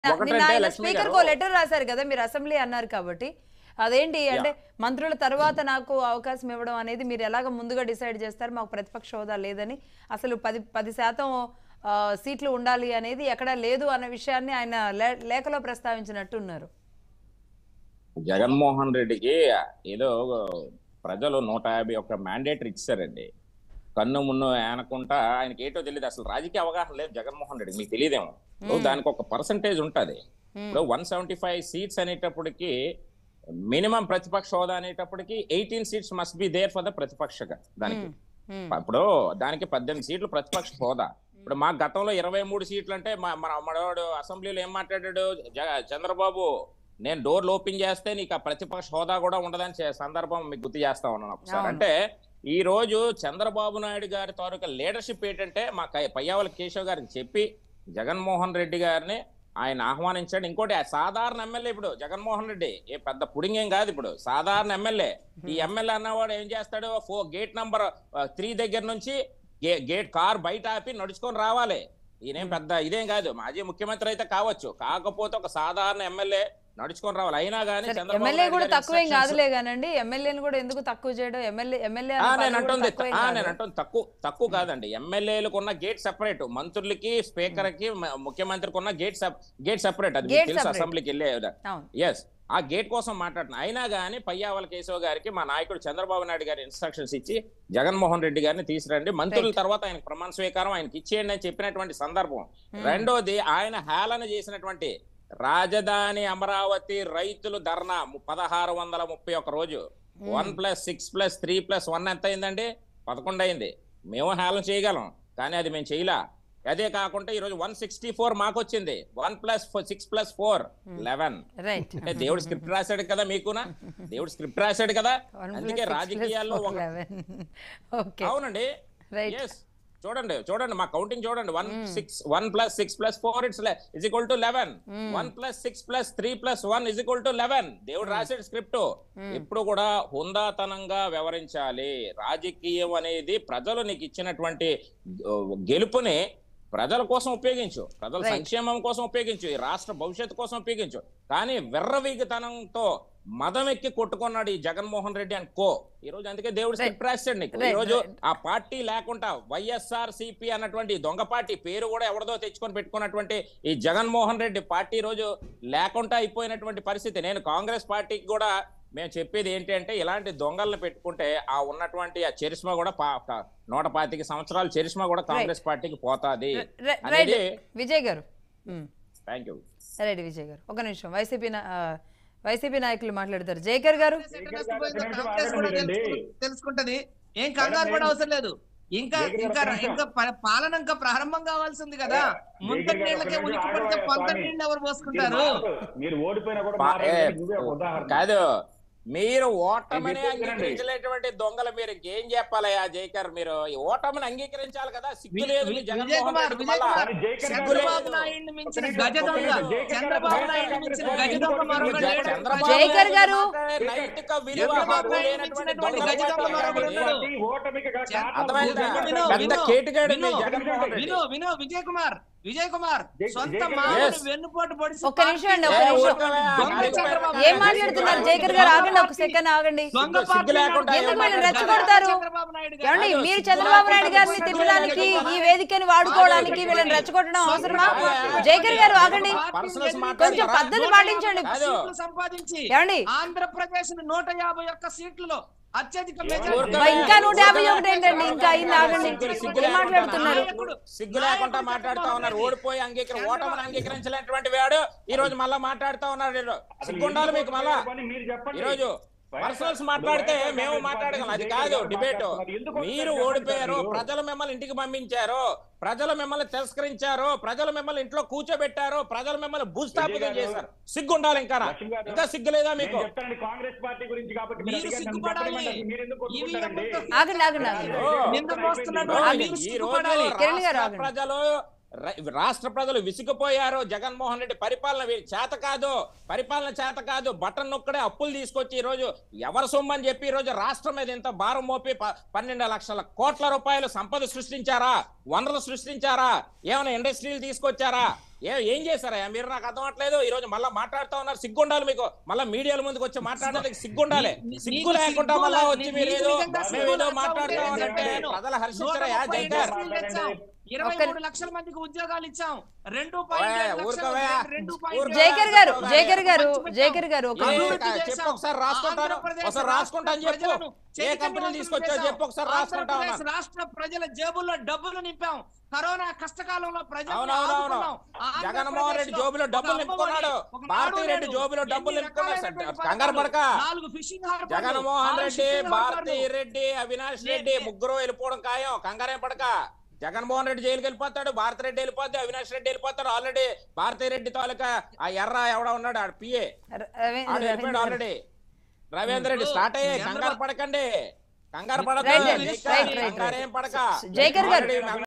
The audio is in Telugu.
నిన్న ఒకటంటే ఆయన లక్ష్మి స్పీకర్ గారు కో లెటర్ రాశారు కదా మీరు అసెంబ్లీ అన్నారు కాబట్టి అదేంటి అంటే మంత్రుల తర్వాత నాకు అవకాశం ఇవ్వడం అనేది మీరు ఎలాగ ముందుగా డిసైడ్ చేస్తారు మాకు ప్రతిపక్ష హోదా లేదని అసలు పది పది శాతం ఆ, సీట్లు ఉండాలి అనేది ఎక్కడా లేదు అన్న విషయాన్ని ఆయన లే- లేఖలో ప్రస్తావించినట్టు ఉన్నారు జగన్మోహన్ రెడ్డికి ఏదో ప్రజలు నూట యాభై ఒక్క మ్యాండేటర్ ఇచ్చారండి కన్ను మున్ను ఆనకుంటా ఆయనకి ఏంటో తెలియదు అసలు రాజకీయ అవగాహన లేదు జగన్మోహన్ రెడ్డి మీకు తెలియదేమో ఇప్పుడు దానికి ఒక పర్సంటేజ్ ఉంటది ఇప్పుడు వన్ సెవెంటీ ఫైవ్ సీట్స్ అనేటప్పటికి మినిమం ప్రతిపక్ష హోదా అనేటప్పటికి eighteen seats must be there for the ప్రతిపక్షగా దానికి మ్మ్. ఇప్పుడు దానికి పద్దెనిమిది సీట్లు ప్రతిపక్ష హోదా ఇప్పుడు మా గతంలో ఇరవై మూడు సీట్లు అంటే మా మన మనవాడు అసెంబ్లీలో ఏం మాట్లాడాడు జగ- చంద్రబాబు నేను డోర్లు ఓపెన్ చేస్తే నీకు ఆ ప్రతిపక్ష హోదా కూడా ఉండదని చే- సందర్భం మీకు గుర్తు చేస్తా ఉన్నాను ఒకసారి అవును. అంటే ఈ రోజు చంద్రబాబు నాయుడు గారి తాలూకా లీడర్షిప్ ఏంటంటే మా కై- పయ్యావల కేశవ్ గారికి చెప్పి జగన్మోహన్ రెడ్డి గారిని ఆయన ఆహ్వానించాడు ఇంకోటి ఆ సాధారణ ఎమ్మెల్యే ఇప్పుడు జగన్మోహన్ రెడ్డి ఏ పెద్ద పుడింగ్ ఏం కాదు ఇప్పుడు సాధారణ ఎమ్మెల్యే ఈ ఎమ్మెల్యే అన్నవాడు ఏం చేస్తాడు ఫో గేట్ నంబర్ త్రీ దగ్గర నుంచి గే- గేట్ కార్ బయట ఆపి నడుచుకొని రావాలి ఈయనేం పెద్ద ఇదేం కాదు మాజీ ముఖ్యమంత్రి అయితే కావచ్చు కాకపోతే ఒక సాధారణ ఎమ్మెల్యే నడుచుకొని రావాలి అయినా కానీ సరే, చంద్రబాబు ఎమ్మెల్యే నాయుడు కూడా గారి తక్కువేం instructions- కాదులే కానండి ఎమ్మెల్యేని కూడా ఎందుకు తక్కువ చేయడం ఎమ్మెల్యే ఎమ్మెల్యే ఆ, అనే నేను పదవి కూడా అంటుంది తక్కువేం ఆ, కాదు. నేను అంటుంది తక్కువ తక్కువ కాదండి ఎమ్మెల్యేలకు ఉన్న గేట్ సెపరేట్ మంత్రులకి స్పీకర్ కి మ- ముఖ్యమంత్రికి ఉన్న గేట్ గేట్ సెపరేట్ అది మీకు Gate తెలుసు separate. అసెంబ్లీకి వెళ్ళే అవును ఎస్ ఆ గేట్ కోసం మాట్లాడుతున్నా అయినా కానీ పయ్యావల కేశవ్ గారికి మా నాయకుడు చంద్రబాబు నాయుడు గారి ఇన్స్ట్రక్షన్స్ ఇచ్చి జగన్మోహన్ రెడ్డి గారిని తీసుకురండి మంత్రుల తర్వాత ఆయనకు ప్రమాణ స్వీకారం ఆయనకి ఇచ్చేయండి అని చెప్పినటువంటి సందర్భం రెండోది ఆయన హేళన చేసినటువంటి రాజధాని అమరావతి రైతులు ధర్నా ము- పదహారు వందల ముప్పై ఒక్క రోజు one plus six plus three plus one ఎంత అయిందండి పదకొండు అయింది మేము హేళన చేయగలం కానీ అది మేము చేయలా అదే కాకుండా ఈరోజు వన్ సిక్స్టీ ఫోర్ మాకు వచ్చింది one plus six plus four eleven right అంటే దేవుడు స్క్రిప్ట్ రాశాడు కదా మీకునా దేవుడు స్క్రిప్ట్ రాశాడు కదా అందుకే రాజకీయాల్లో ఒక ఓకే అవునండి రైట్ ఎస్ చూడండి చూడండి మా కౌంటింగ్ చూడండి one six one plus six plus four it's is equal to eleven one plus six plus three plus one is equal to eleven దేవుడు రాసాడు స్క్రిప్ట్ ఎప్పుడు కూడా హుందాతనంగా వ్యవహరించాలి రాజకీయం అనేది ప్రజలు నీకు ఇచ్చినటువంటి ఆ, గెలుపుని ప్రజల కోసం ఉపయోగించు ప్రజల Right. సంక్షేమం కోసం ఉపయోగించు ఈ రాష్ట్ర భవిష్యత్తు కోసం ఉపయోగించు కానీ వెర్రవీగితనంతో మదం ఎక్కి కొట్టుకున్నాడు ఈ జగన్మోహన్ రెడ్డి అని కో ఈ రోజు అందుకే దేవుడు Right. స్క్రిప్ట్ రాశాడు నీకు ఈ Right, రోజు right. ఆ పార్టీ లేకుండా వైఎస్ఆర్ సిపి అన్నటువంటి ఈ దొంగ పార్టీ పేరు కూడా ఎవరిదో తెచ్చుకొని పెట్టుకున్నటువంటి ఈ జగన్మోహన్ రెడ్డి పార్టీ ఈ రోజు లేకుండా అయిపోయినటువంటి పరిస్థితి నేను కాంగ్రెస్ పార్టీకి కూడా మేము చెప్పేది ఏంటి అంటే ఇలాంటి దొంగలను పెట్టుకుంటే ఆ ఉన్నటువంటి ఆ చరిష్మా కూడా పా- ఒక నూట పాతిక సంవత్సరాల చరిష్మా కూడా కాంగ్రెస్ పార్టీకి పోతాది రైట్ అనేది విజయ్ గారు థ్యాంక్ యూ రైట్ విజయ్ గారు ఒక నిమిషం వైసీపీ నా- ఆ, వైసీపీ నాయకులు మాట్లాడతారు జయకర్ గారు సెకండ్ నష్టపోయిందో కాంగ్రెస్ కూడా తెలుసుకు- తెలుసుకుంటది ఏం కంగారు కూడా అవసరం లేదు ఇంకా ఇంకా ఇంకా ప- పాలన ఇంకా ప్రారంభం కావాల్సింది కదా ముంత నీళ్ళకే ఉనికి పడితే పొంత నీళ్ళు ఎవరు పోసుకుంటారు మీరు ఓడిపోయినా కూడా పా- ఏ, మాట్లాడండి. నువ్వే ఒక ఉదాహరణ. కాదు మీరు ఓటమిని మీరు చెప్పండి. అంగీకరించలేటువంటి దొంగలు మీరు ఇంకేం చెప్పాలయ్యా జైకర్ మీరు ఈ ఓటమిని అంగీకరించాలి కదా సిగ్గు లేదు మీ విజయ్ జగన్మోహన్ కుమార్ రెడ్డికి విజయ్ మళ్ళా. కుమార్ కానీ జైకర్ సిగ్గు లేదు. చంద్రబాబు నాయుడిని మించిన ఒక్క గజ నిమిషం, దొంగ ఒక్క నిమిషం. చంద్రబాబు నాయుడిని మించిన గజ దొంగ మరొక జగ- లేడు. చంద్రబాబు జైకర్ గారు. మాట్లాడే నైతిక విలువ చంద్రబాబు హక్కు నాయుడు లేనటువంటి ఇచ్చినటువంటి దొంగల గజ దొంగ పార్టీ మరొకడు ఇది. లేడు. పార్టీ ఓటమికి గా- చంద్ర- కారణం అర్థమైందా? జగన్ విను, రెడ్డి. పెద్ద విను, కేటుగాడు మీ విను, జగన్మోహన్ రెడ్డి విను విను విజయ్ కుమార్ విజయ్ కుమార్ జై- సొంత జైకర్ మామూలు Yes. వెన్నుపోటు పొడిచి ఒక్క నిమిషం అండి, ఒక్క ఏ, నిమిషం. ఊరుకోవే, దొంగ నాలుగు చంద్రబాబు పేరు. ఏం మాట్లాడుతున్నారు జయకర్ గారు ఆగండి ఒక సెకండ్ ఆగండి దొంగ సిగ్గు పార్టీ లేకుండా నాయకుడు ఎందుకు వీళ్ళని గజ రెచ్చగొడతారు? చంద్రబాబు నాయుడు గారు. ఏమండి కాదు, మీరు సిగ్గు చంద్రబాబు నాయుడు లేకుండా గారిని సిగ్గు తిట్టడానికి లేకుండా ఈ వేదికని వాడుకోవడానికి వీళ్ళని రెచ్చగొట్టడం అవసరమా జయకర్ గారు ఆగండి పర్సనల్స్ కొంచెం మాట్లాడతారా? పద్ధతి నూట పాటించండి యాభై కాదు. సీట్లు సంపాదించి ఏమండి ఆంధ్రప్రదేశ్ నూట యాభై ఒక్క సీట్లలో అత్యధిక ఊరుకోవే. మెజారిటీ బా, ఇంకా నూట యాభై ఒకటి ఏంటండి ఇంకా అయింది ఆగండి సిగ్గు- సిగ్గు ఏం లేకుండా మాట్లాడుతున్నారు నాయకుడు. సిగ్గు లేకుండా మాట్లాడుతా ఉన్నారు ఓడిపోయి అంగీకరి ఓటమిని అంగీకరించలేనటువంటి వాడు ఈ రోజు మళ్ళా మాట్లాడుతా ఉన్నాడు వీడు. అసలు సిగ్గుండాలి మీకు మళ్ళా పని మీరు చెప్పండి. ఈ రోజు పర్సనల్స్ మాట్లాడితే మేము మాట్లాడగలం అది కాదు డిబేట్ మీరు ఓడిపోయారు ప్రజలు మిమ్మల్ని ఇంటికి పంపించారు ప్రజలు మిమ్మల్ని తిరస్కరించారు ప్రజలు మిమ్మల్ని ఇంట్లో కూర్చోబెట్టారు ప్రజలు మిమ్మల్ని భూస్థాపితం చేశారు సిగ్గుండాలి ఇంకా ఇంకా సిగ్గు లేదా మీకు నేను చెప్తానండి కాంగ్రెస్ పార్టీ గురించి కాబట్టి మీరు మీరు అడిగారు, నన్ను సిగ్గుపడాలి. చెప్పమంటారు. మీరు ఎందుకు ఇవి కొట్టుకుంటారండి? ఎవరితో- ఆగండి ఆగండి ఆగండి ఓ. నింద మోస్తున్నట్టు ఓ, మీరు ఈ సిగ్గుపడాలి. రోజు కిరణ్ గారు రాష్ట్ర ఆగండి. ప్రజలు ర- రాష్ట్ర ప్రజలు విసిగిపోయారు జగన్మోహన్ రెడ్డి పరిపాలన వీరి చేత కాదు పరిపాలన చేత కాదు బటన్ నొక్కడే అప్పులు తీసుకొచ్చి ఈ రోజు ఎవరు సొమ్మని చెప్పి ఈ రోజు రాష్ట్రం మీద ఇంత భారం మోపి ప- పన్నెండు లక్షల కోట్ల రూపాయలు సంపద సృష్టించారా వనరులు సృష్టించారా ఏమైనా ఇండస్ట్రీలు తీసుకొచ్చారా ఏ ఏం చేశారా మీరు నాకు అర్థం అవట్లేదు ఈ రోజు మళ్ళీ మాట్లాడుతూ ఉన్నారు సిగ్గుండాలి మీకు మళ్ళీ మీడియాల ముందుకు వచ్చి మాట్లాడడానికి సిగ్గుండాలి నీ- సిగ్గు నీకు లేకుండా సిగ్గు మళ్ళా లే- వచ్చి నీ- మీరు నీకు ఏదో నిజంగా మేము సిగ్గు ఏదో లేకుండా మాట్లాడుతూ ఉంటే ఉంటే నేను ప్రజలు నూట హర్షించరా ముప్పై జైకర్ ఇండస్ట్రీలు తెచ్చాం. ఇరవై ఒక్క- మూడు లక్షల మందికి ఉద్యోగాలు ఇచ్చాం రెండు ఓయ్, పాయింట్ ఏడు లక్షల- ఊరుకోవే. రెండు ఊరుకో. పాయింట్ జైకర్ గారు ఏ, జైకర్ గారు పంచిపెట్టాం. జైకర్ గారు ఒక ఏ, అభివృద్ధి చెప్పు చేశాం. ఒకసారి రాసుకుంటాను. ఆంధ్రప్రదేశ్ ఒకసారి రాసుకుంటాను చెప్పు. ప్రజలను ఏ కంపెనీ చైతన్యవంతులు తీసుకొచ్చావో చేశాం. చెప్పు ఒకసారి రాసుకుంటా ఆంధ్రప్రదేశ్ ఉన్నాను. రాష్ట్ర ప్రజల జేబుల్లో డబ్బులు నింపాం కరోనా కష్టకాలంలో ప్రజలను అవునవునవును ఆదుకున్నాం. జగన్మోహన్ రెడ్డి ఆంధ్రప్రదేశ్లో జోబులో డబ్బులు ఒక నింపుకున్నాడు అమ్మఒడి, ఒక భారతీ నాడు రెడ్డి నేడు, జోబులో డబ్బులు ఎన్ని నింపుకున్నాడు రకాలైనటువంటి కంగారు పడక పథకాలు, నాలుగు ఫిషింగ్ హార్బర్లు, జగన్మోహన్ ఆరు రెడ్డి షిప్పింగ్ భారతీ హార్బర్లు. రెడ్డి అవినాష్ నే- రెడ్డి నే- ముగ్గురు వెళ్ళిపోవడం ఖాయం కంగారేం పడక జగన్మోహన్ రెడ్డి జైలుకి వెళ్ళిపోతాడు భారతి రెడ్డి వెళ్ళిపోద్ది అవినాష్ రెడ్డి వెళ్ళిపోతాడు ఆల్రెడీ భారతీ రెడ్డి తాలూకా ఆ ఎర్ర ఎవడ ఉన్నాడు ఆడ పిఏ రవి- ఆడు వెళ్ళిపోయాడు రవీంద్ర ఆల్రెడీ రవీంద్ర రెడ్డి స్టార్ట్ అయ్యే చంద్రబాబు- కంగారు పడకండి కంగారు పడక రైట్, రైట్, రైట్, రైట్. కంగారేం పడక జైకర్ గారు. ఆల్రెడీ